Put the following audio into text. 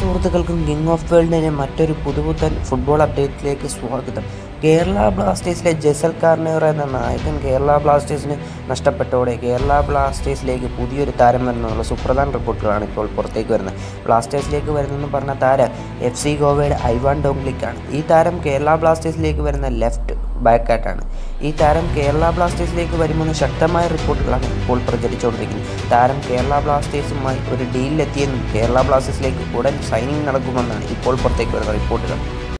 സുഹൃത്തുക്കൾക്കും king of വേൾഡിൻ്റെ മറ്റൊരു പുതുപുത്തൻ ഫുട്ബോൾ അപ്ഡേറ്റിലേക്ക് സ്വാഗതം കേരള ബ്ലാസ്റ്റേഴ്സിലെ ജസൽ കാർണേർ എന്ന നായകൻ കേരള ബ്ലാസ്റ്റേഴ്സിന് നഷ്ടപ്പെട്ടതോടെ കേരള ബ്ലാസ്റ്റേഴ്സിലേക്ക് പുതിയൊരു താരം വരുന്നുള്ള സുപ്രധാന റിപ്പോർട്ടുകളാണ് ഇപ്പോൾ പുറത്തേക്ക് വരുന്നത് ബ്ലാസ്റ്റേഴ്സിലേക്ക് വരുന്നെന്ന് പറഞ്ഞ താരം എഫ് സി ഗോവയുടെ ഐവാൻ ഡോംഗ്ലിക്കാണ് ഈ താരം കേരള ബ്ലാസ്റ്റേഴ്സിലേക്ക് വരുന്ന ലെഫ്റ്റ് ബാക്കായിട്ടാണ് ഈ താരം കേരള ബ്ലാസ്റ്റേഴ്സിലേക്ക് വരുമെന്ന് ശക്തമായ റിപ്പോർട്ടുകളാണ് ഇപ്പോൾ പ്രചരിച്ചുകൊണ്ടിരിക്കുന്നത് താരം കേരള ബ്ലാസ്റ്റേഴ്സുമായി ഒരു ഡീലിലെത്തിയെന്നും കേരള ബ്ലാസ്റ്റേഴ്സിലേക്ക് ഉടൻ സൈനിങ് നടക്കുമെന്നാണ് ഇപ്പോൾ പുറത്തേക്ക് വരുന്ന റിപ്പോർട്ടുകൾ